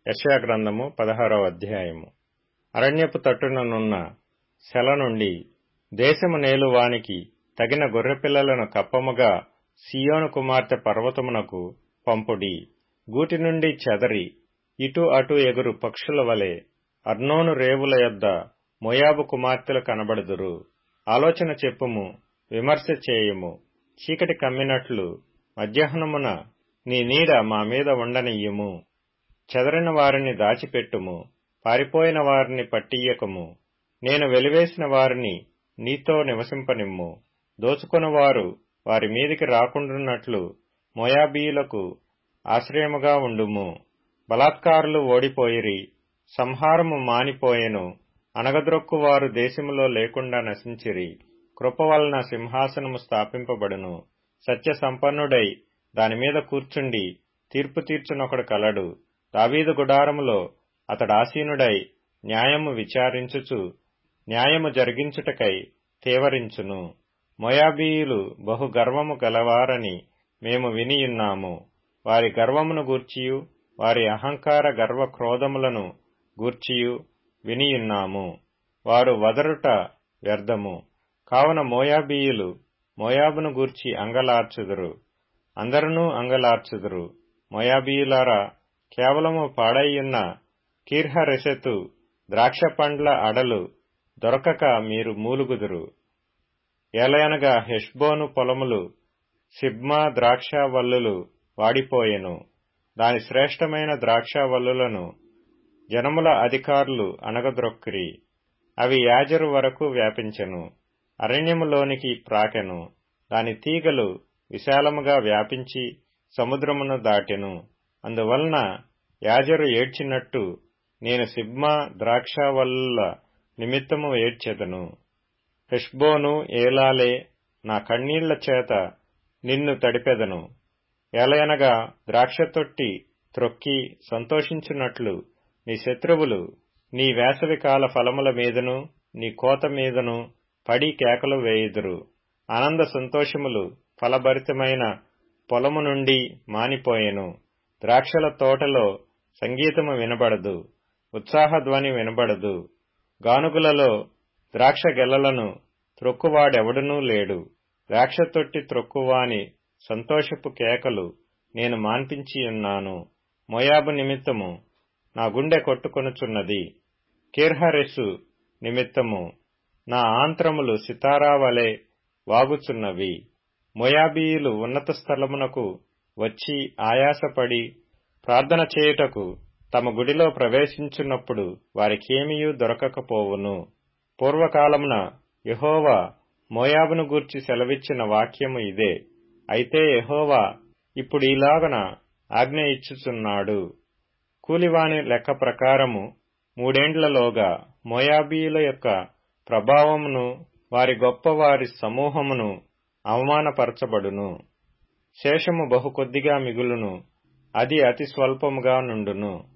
యెషయా గ్రంథము పదహారవ అధ్యాయము అరణ్యపు తట్టుననున్న సెల నుండి దేశము నేలువానికి తగిన గొర్రెపిల్లలను కప్పముగా సీయోను కుమార్తె పర్వతమునకు పంపుడి గూటి నుండి చెదరి ఇటు అటు ఎగురు పక్షుల వలె అర్నోను రేవుల యొద్ద మోయాబు కుమార్తెలు కనబడుదురు ఆలోచన చెప్పుము విమర్శ చేయుము చీకటి కమ్మినట్లు మధ్యాహ్నమున నీ నీడ మా మీద ఉండనియ్యుము చెదరిన వారిని దాచిపెట్టుము పారిపోయిన వారిని పట్టియ్యకము నేను వెలివేసిన వారిని నీతో నివసింపనిమ్ము దోచుకొనువారు వారి మీదికి రాకుండున్నట్లు మోయాబీయులకు ఆశ్రయముగా ఉండుము బలాత్కారులు ఓడిపోయిరి సంహారము మానిపోయెను అనగద్రొక్కువారు దేశములో లేకుండా నశించిరి కృప వలన సింహాసనము స్థాపింపబడును సత్య సంపన్నుడై దానిమీద కూర్చుండి తీర్పు తీర్చునొకడు కలడు దావీదు గుడారములో అతడాసీనుడై న్యాయము విచారించుచు న్యాయము జరిగించుటకై తేవరించును మొయాబీయులు బహు గర్వము గలవారని మేము వినియున్నాము వారి గర్వమును గూర్చియు వారి అహంకార గర్వ క్రోధములను గూర్చియు వినియున్నాము వారు వదరుట వ్యర్థము కావున మోయాబీయులు మోయాబును గూర్చి అంగలార్చుదురు అందరూ అంగలార్చుదురు మోయాబీయులారా కేవలము పాడైయున్న కీర్హరెసెతు ద్రాక్ష పండ్ల అడలు దొరకక మీరు మూలుగుదురు ఏలయనగా హెష్బోను పొలములు సిబ్మా ద్రాక్షవల్లులు వాడిపోయెను దాని శ్రేష్టమైన ద్రాక్షవల్లులను జనముల అధికారులు అనగద్రొక్కిరి అవి యాజరు వరకు వ్యాపించెను అరణ్యములోనికి ప్రాకెను దాని తీగలు విశాలముగా వ్యాపించి సముద్రమును దాటెను అందువలన యాజరు ఏడ్చినట్టు నేను సిబ్మా ద్రాక్షవల్లుల నిమిత్తము ఏడ్చెదను హెష్బోను ఏలాలే నా కన్నీళ్ల చేత నిన్ను తడిపెదను ఎలయనగా ద్రాక్ష తొట్టి త్రొక్కి సంతోషించున్నట్లు నీ శత్రువులు నీ వేసవికాల ఫలముల మీదను నీ కోత మీదను పడి కేకలు వేయుదురు ఆనంద సంతోషములు ఫలభరితమైన పొలము నుండి మానిపోయెను ద్రాక్షల తోటలో సంగీతము వినబడదు ఉత్సాహధ్వని వినబడదు గానుగులలో ద్రాక్ష గెలలను త్రొక్కువాడెవడనూ లేడు ద్రాక్ష తొట్టి త్రొక్కువాని సంతోషపు కేకలు నేను మాన్పించియున్నాను మోయాబు నిమిత్తము నా గుండె కొట్టుకొనుచున్నది కీర్హరెస్సు నిమిత్తము నా ఆంత్రములు సితారా వలె వాగుచున్నవి మొయాబీయులు ఉన్నత స్థలమునకు వచ్చి ఆయాసపడి ప్రార్థన చేయుటకు తమ గుడిలో ప్రవేశించున్నప్పుడు వారికేమీయూ దొరకకపోవును పూర్వకాలమున యహోవా మోయాబును గూర్చి సెలవిచ్చిన వాక్యము ఇదే అయితే యహోవా ఇప్పుడు ఇలాగన ఆజ్ఞ ఇచ్చుచున్నాడు కూలివాని లెక్క ప్రకారము మూడేండ్లలోగా మోయాబీయుల యొక్క ప్రభావమును వారి గొప్పవారి సమూహమును అవమానపరచబడును శేషము బహు కొద్దిగా మిగులును అది అతి స్వల్పముగా నుండును